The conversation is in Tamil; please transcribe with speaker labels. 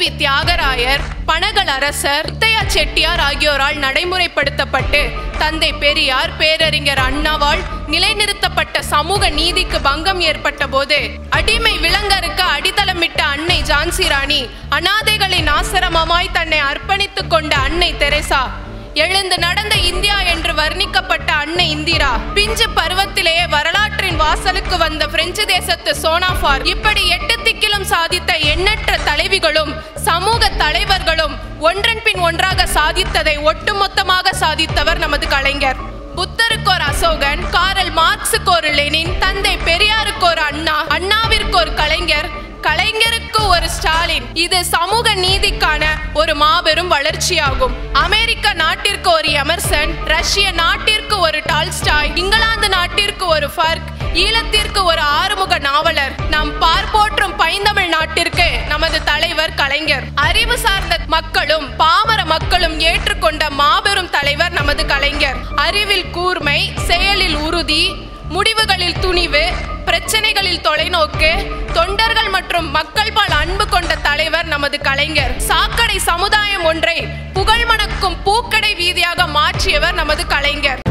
Speaker 1: தியாகராயர் பனகல் அரசர் முத்தையா செட்டியார் ஆகியோரால் நடைமுறைப்படுத்தப்பட்டு தந்தை பெரியார் பேரறிஞர் அண்ணாவால் நிலைநிறுத்தப்பட்ட சமூக நீதிக்கு பங்கம் ஏற்பட்ட போது அடிமை விலங்கருக்கு அடித்தளமிட்ட அன்னை ஜான்சி ராணி அனாதைகளின் ஆசிரமமாய் தன்னை அர்ப்பணித்துக் கொண்ட அன்னை தெரேசா எழுந்து நடந்த இந்தியா என்று வர்ணிக்கப்பட்ட அன்னை இந்திரா பிஞ்சு பருவத்திலேயே வரலாற்றின் வாசலுக்கு வந்த பிரெஞ்சு தேசத்து சோனாஃபார் இப்படி எட்டு திக்கிலும் சாதித்த எண்ணற்ற தலைவிகளும் சமூக தலைவர்களும் ஒன்றன் பின் ஒன்றாக சாதித்ததை ஒட்டுமொத்தமாக சாதித்தவர் நமது கலைஞர் புத்தருக்கு ஒரு அசோகன் காரல் மார்க்ஸுக்கு ஒரு லெனின் தந்தை பெரியாருக்கு ஒரு அண்ணா அண்ணாவிற்கு ஒரு கலைஞர் கலைஞருக்கு ஒரு ஸ்டாலின் இது சமூக நீதிக்கான ஒரு மாபெரும் வளர்ச்சியாகும் அமெரிக்க நாட்டிற்கு ஒரு எமர்சன் ரஷ்ய நாட்டிற்கு ஒரு டால்ஸ்டாய் இங்கிலாந்து நாட்டிற்கு ஒரு ஃபர்க் ஈழத்திற்கு ஒரு ஆறுமுக நாவலர் நாம் பார்ப்போற்றும் பைந்தமிழ் நாட்டிற்கு நமது தலைவர் கலைஞர் அறிவு சார்ந்த மக்களும் பாமர மக்களும் ஏற்றுக்கொண்ட மாபெரும் தலைவர் நமது கலைஞர் அறிவில் கூர்மை செயலில் உறுதி முடிவுகளில் துணிவு பிரச்சனைகளில் தொலைநோக்கு தொண்டர்கள் மற்றும் மக்கள் பால் அன்பு கொண்ட தலைவர் நமது கலைஞர் சாக்கடை சமுதாயம் ஒன்றை புகழ் மணக்கும் பூக்கடை வீதியாக மாற்றியவர் நமது கலைஞர்